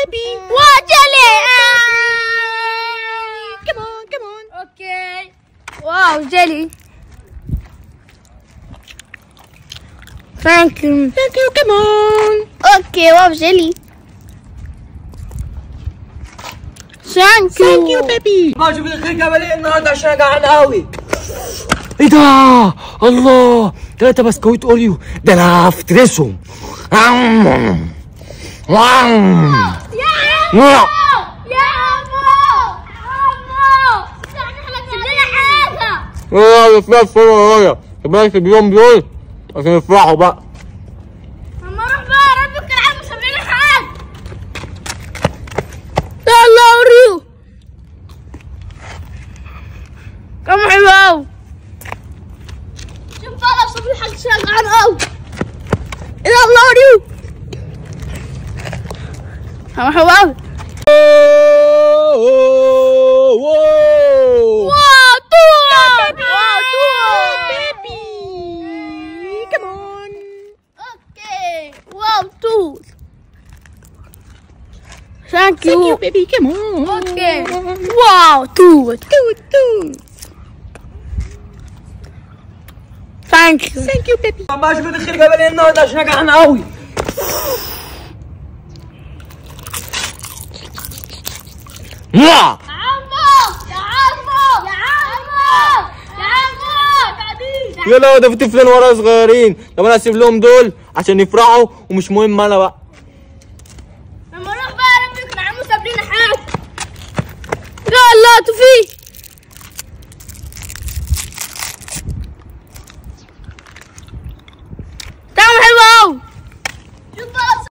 بيبي وجلي كمان كمان اوكي واو جلي ثانك يو ثانك يو كمان اوكي واو جلي ثانك ثانك يو يو بيبي ما جبت الخير قبل ايه النهارده عشان انا جعان قوي ايه ده الله ثلاثة بسكويت اوريو ده انا هفترسهم عم. عم. يا يا. يا عمو عمو جيب لنا حاجة اه يا فراخ ورايا بس اليوم دول عشان يفرحوا بقى اما اروح بقى ربك العب مش لنا حاجة يلا اوريو كم حلو اوي شوف بقى صبري حق شغال اوي يلا اوريو كم حلو اوي واو طول واو طول بيبي كمان اوكي واو طول ثانك ثانك يو يو بيبي كمان اوكي واو طول توت توت ثانك يو ثانك يو بيبي ما جبت الخير قبل ايه النهارده عشان انا جعان قوي يا عمو يا عمو يا عمو يا عمو يا لا ده في طفلين ورا صغيرين طب انا اسيب لهم دول عشان يفرحوا ومش مهم انا بقى لما اروح بقى ربك العمو ساب لنا حاجه يلا توفيق